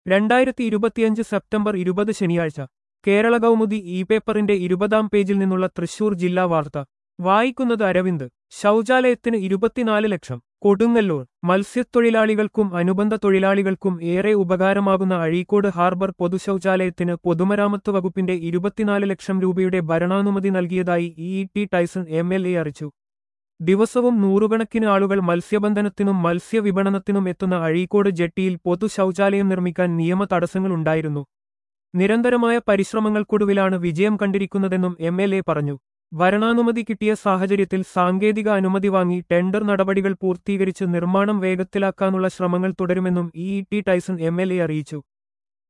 രണ്ടായിരത്തി ഇരുപത്തിയഞ്ച് സെപ്റ്റംബർ ഇരുപത് ശനിയാഴ്ച കേരള കൗമുദി ഇ പേപ്പറിന്റെ ഇരുപതാം പേജിൽ നിന്നുള്ള തൃശൂർ ജില്ലാ വാർത്ത വായിക്കുന്നത് അരവിന്ദ് ശൗചാലയത്തിന് ഇരുപത്തിനാല് ലക്ഷം കൊടുങ്ങല്ലൂർ മത്സ്യത്തൊഴിലാളികൾക്കും അനുബന്ധ തൊഴിലാളികൾക്കും ഏറെ ഉപകാരമാകുന്ന അഴീക്കോട് ഹാർബർ പൊതുശൗചാലയത്തിന് പൊതുമരാമത്ത് വകുപ്പിന്റെ ഇരുപത്തിനാല് ലക്ഷം രൂപയുടെ ഭരണാനുമതി നൽകിയതായി E T Tyson M L A അറിയിച്ചു ദിവസവും നൂറുകണക്കിന് ആളുകൾ മത്സ്യബന്ധനത്തിനും മത്സ്യവിപണനത്തിനും എത്തുന്ന അഴീക്കോട് ജെട്ടിയിൽ പൊതു ശൗചാലയം നിർമ്മിക്കാൻ നിയമ തടസ്സങ്ങളുണ്ടായിരുന്നു നിരന്തരമായ പരിശ്രമങ്ങൾക്കൊടുവിലാണ് വിജയം കണ്ടിരിക്കുന്നതെന്നും എം എൽ എ പറഞ്ഞു ഭരണാനുമതി കിട്ടിയ സാഹചര്യത്തിൽ സാങ്കേതിക അനുമതി വാങ്ങി ടെൻഡർ നടപടികൾ പൂർത്തീകരിച്ച് നിർമ്മാണം വേഗത്തിലാക്കാനുള്ള ശ്രമങ്ങൾ തുടരുമെന്നും E T Tyson M L A അറിയിച്ചു